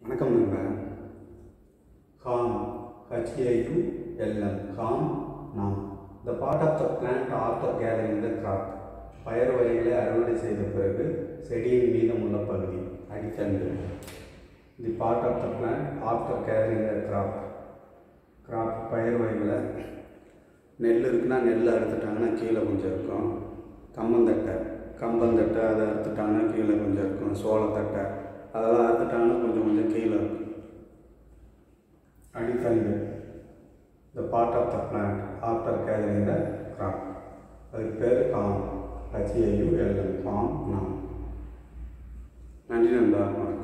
வணக்கம் நண்பா ஹாம் ஹச்ஏயு L M haulm நாம் the part of the plant after gathering the crop பயிர் வகைகளை அறுவடை செய்த பிறகு செடியின் மீதமுள்ள பகுதி அடித்தண்டு the part of the plant after gathering the crop crop பயிர் வகைகளை நெல் இருக்குன்னா நெல் அறுத்துட்டாங்கன்னா கீழே கொஞ்சம் இருக்கும் கம்பந்தட்டை கம்பந்தட்டை அதை அறுத்துட்டாங்கன்னா கீழே கொஞ்சம் இருக்கும் சோளத்தட்டை அதெல்லாம் அறுத்துட்டாங்கன்னா கொஞ்சம் கொஞ்சம் கீழே இருக்கும் அடித்தண்டு the part of the plant after gathering the crop அதுக்கு பேர் காம் ஹச்ஏயு எல்எம் காம் நாம் நன்றி நண்பா வணக்கம்